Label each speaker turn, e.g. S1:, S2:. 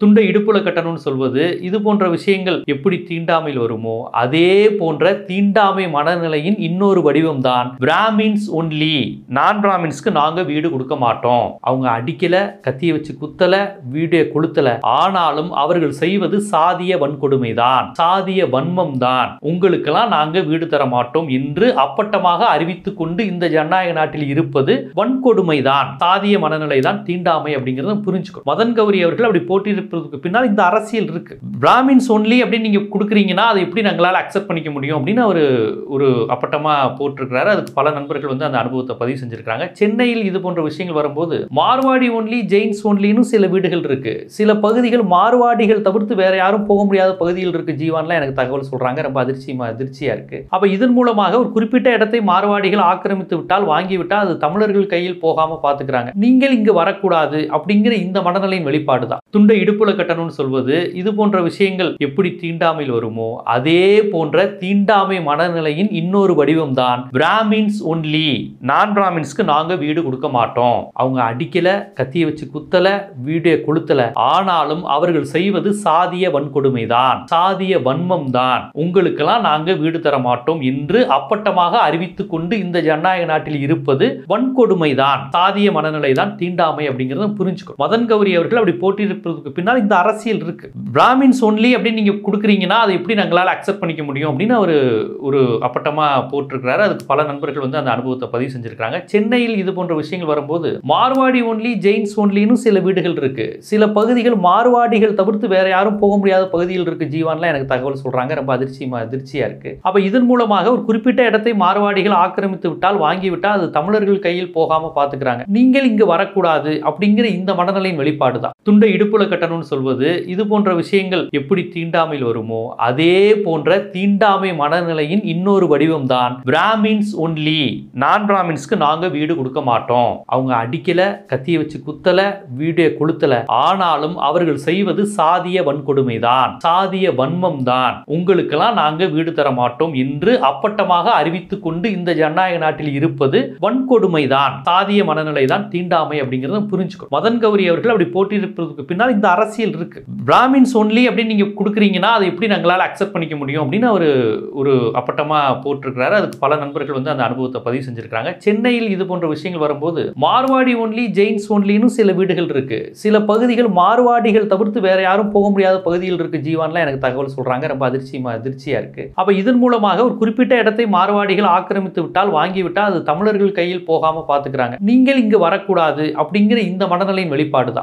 S1: துண்டை இடுப்புல கட்டணும்னு சொல்வது இது போன்ற விஷயங்கள் எப்படி தீண்டாமையில் வருமோ அதே போன்ற தீண்டாமை மனநிலையின் இன்னொரு வடிவம் தான் பிராமின்ஸ் ஒன்லி நான் பிராமின்ஸ்க்கு நாங்க வீடு கொடுக்க மாட்டோம் அவங்க அடிக்கல கத்தியை வச்சு குத்தல வீடியோ கொளுத்தல ஆனாலும் அவர்கள் செய்வது சாதிய வன்கொடுமை தான் சாதிய வன்மம் தான் உங்களுக்கெல்லாம் நாங்க வீடு தர மாட்டோம் என்று அப்பட்டமாக அறிவித்துக் கொண்டு இந்த ஜனநாயக நாட்டில் இருப்பது வன்கொடுமை தான் சாதிய மனநிலை தான் தீண்டாமை அப்படிங்கறத புரிஞ்சுக்கணும் மதன் கௌரி அவர்கள் அப்படி போட்டியிருப்பதற்கு பின்னால் இந்த அரசியல் இருக்கு பிராமின்ஸ் ஒன்லி அப்படின்னு நீங்க கொடுக்குறீங்கன்னா அதை எப்படி நாங்களால அக்செப்ட் பண்ணிக்க முடியும் அப்படின்னு அவர் ஒரு அப்பட்டமா போட்டிருக்கிறாரு அதுக்கு பல நண்பர்கள் வந்து அந்த அனுபவத்தை பதிவு செஞ்சிருக்காங்க சென்னையில் இது போன்ற விஷயங்கள் வரும்போது மார்வாடி ஒன்லி ஜெயின்ஸ் ஒன்லின்னு சில வீடுகள் இருக்கு சில பகுதிகள் மார்வாடிகள் தவிர்த்து வேற யாரும் போக முடியாத பகுதியில் இருக்கு ஜீவான்லாம் எனக்கு தகவல் சொல்றாங்க ரொம்ப அதிர்ச்சியமா அதிர்ச்சியா இருக்கு அப்ப இதன் மூலமாக ஒரு குறிப்பிட்ட இடத்தை மார்வாடிகள் ஆக்கிரமித்து விட்டால் வாங்கி விட்டால் அது தமிழர்கள் கையில் போகாம பாத்துக்கிறாங்க நீங்கள் இங்கு வரக்கூடாது அப்படிங்கிற இந்த மனநிலையின் வெளிப்பாடு தான் துண்டை இடுப்புல கட்டணும்னு சொல்வது இது போன்ற விஷயங்கள் எப்படி தீண்டாமையில் வருமோ அதே போன்ற தீண்டாமை மனநிலையின் இன்னொரு வடிவம் தான் பிராமின்ஸ் ஒன்லி நான் பிராமின்ஸ்க்கு நாங்க வீடு கொடுக்க மாட்டோம் அவங்க அடிக்கல கத்தியை வச்சு குத்தல வீடியோ கொளுத்தல ஆனாலும் அவர்கள் செய்வது சாதிய வன்கொடுமை தான் சாதிய வன்மம் தான் உங்களுக்கெல்லாம் நாங்க வீடு தர மாட்டோம் என்று அப்பட்டமாக அறிவித்துக் கொண்டு இந்த ஜனநாயக நாட்டில் இருப்பது வன்கொடுமை தான் சாதிய மனநிலை தான் தீண்டாமை அப்படிங்கறத புரிஞ்சுக்கணும் மதன் கௌரி அவர்கள் அப்படி போட்டியிருப்பதற்கு பின்னால் இந்த அரசியல் இருக்கு பிராமின்ஸ் ஒன்லி அப்படின்னு நீங்க கொடுக்குறீங்கன்னா அதை எப்படி நாங்களால அக்செப்ட் பண்ணிக்க முடியும் அப்படின்னு அவர் ஒரு அப்பட்டமா போட்டிருக்கிறாரு அதுக்கு பல நண்பர்கள் வந்து அந்த அனுபவத்தை பதிவு செஞ்சிருக்காங்க சென்னையில் இது போன்ற விஷயங்கள் வரும்போது மார்வாடி ஒன்லி ஜெயின்ஸ் ஒன்லின்னு சில வீடுகள் இருக்கு சில பகுதிகள் மார்வாடிகள் தவிர்த்து வேற யாரும் போக முடியாத பகுதியில் இருக்கு ஜீவான்லாம் எனக்கு தகவல் சொல்றாங்க ரொம்ப அதிர்ச்சியமா அதிர்ச்சியா இருக்கு அப்ப இதன் மூலமாக ஒரு குறிப்பிட்ட இடத்தை மார்வாடிகள் ஆக்கிரமித்து விட்டால் வாங்கி விட்டால் அது தமிழர்கள் கையில் போகாம பாத்துக்கிறாங்க நீங்கள் இங்கு வரக்கூடாது அப்படிங்கிற இந்த மனநிலையின் வெளிப்பாடு தான் துண்டை இடுப்புல கட்டணும்னு சொல்வது இது போன்ற விஷயங்கள் எப்படி தீண்டாமையில் வருமோ அதே போன்ற தீண்டாமை மனநிலையின் இன்னொரு வடிவம் தான் பிராமின்ஸ் ஒன்லி நான் பிராமின்ஸ்க்கு நாங்க வீடு கொடுக்க மாட்டோம் அவங்க அடிக்கல கத்தியை வச்சு குத்தல வீடியோ கொளுத்தல ஆனாலும் அவர்கள் செய்வது சாதிய வன்கொடுமை தான் சாதிய வன்மம் தான் உங்களுக்கெல்லாம் நாங்க வீடு தர மாட்டோம் என்று அப்பட்டமாக அறிவித்துக் கொண்டு இந்த ஜனநாயக நாட்டில் இருப்பது வன்கொடுமை தான் சாதிய மனநிலை தான் தீண்டாமை அப்படிங்கறத புரிஞ்சுக்கணும் மதன் கௌரி அவர்கள் அப்படி போட்டியிருப்பதற்கு பின்னால் இந்த அரசியல் இருக்கு பிராமின்ஸ் ஒன்லி அப்படின்னு நீங்க கொடுக்குறீங்கன்னா அதை எப்படி நாங்களால அக்செப்ட் பண்ணிக்க முடியும் அப்படின்னு அவர் ஒரு அப்பட்டமா போட்டிருக்கிறாரு அதுக்கு பல நண்பர்கள் வந்து அந்த அனுபவத்தை பதிவு செஞ்சிருக்காங்க சென்னையில் இது போன்ற விஷயங்கள் வரும்போது மார்வாடி ஒன்லி ஜெயின்ஸ் ஒன்லின்னு சில வீடுகள் இருக்கு சில பகுதிகள் மார்வாடிகள் தவிர்த்து வேற யாரும் போக முடியாத பகுதியில் இருக்கு ஜீவான்லாம் எனக்கு தகவல் சொல்றாங்க ரொம்ப அதிர்ச்சியமா அதிர்ச்சியா இருக்கு அப்ப இதன் மூலமாக ஒரு குறிப்பிட்ட இடத்தை மார்வாடிகள் ஆக்கிரமித்து விட்டால் வாங்கி விட்டால் அது தமிழர்கள் கையில் போகாம பாத்துக்கிறாங்க நீங்கள் இங்கு வரக்கூடாது அப்படிங்கிற இந்த மனநிலையின் வெளிப்பாடு தான்